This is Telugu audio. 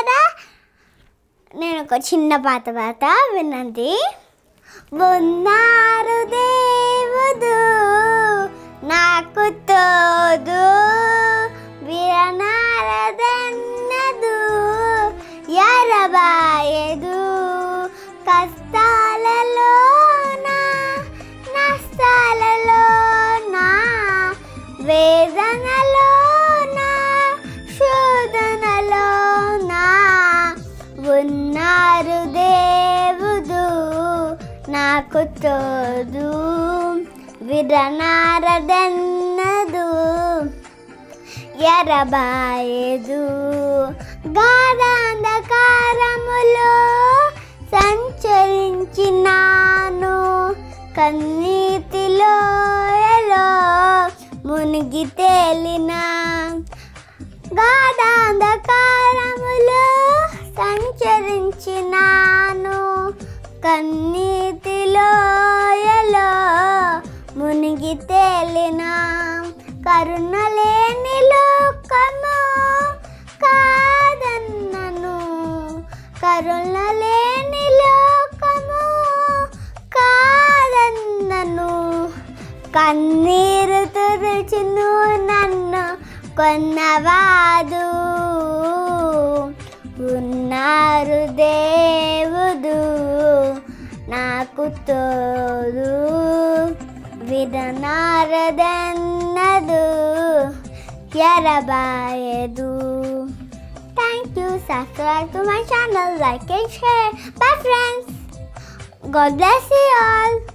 కదా నేను ఒక చిన్న పాత పాత వినండి ఉన్నారు దేవుడు నాకు తోడు విరనారదన్నదు ఎరబాయదు కష్టాలలోన నష్టాలలోన వేదనలోన శోధనలోన ఉన్నారు దేవుడు నాకు తోడు విరనారదన్నదు ఎరబాయదు గాఢాంధకారములో సంచరించినాను కన్నీటిలో ఎలో మునిగి తేలిన గాఢాంధకారములో సంచరించినాను కన్నీటిలో ఎలో మునిగి తేలిన కరుణ లేని లోకము కాదన్నను కరుణ లేని లోకము కాదన్నను కన్నీరు తుడుచును నన్ను కొన్నవాదు ఉన్నారు దేవుడు నాకు తోడు విడనారదన్నదు ఎరబాయదు thank you subscribe to my channel like and share bye friends God bless you all.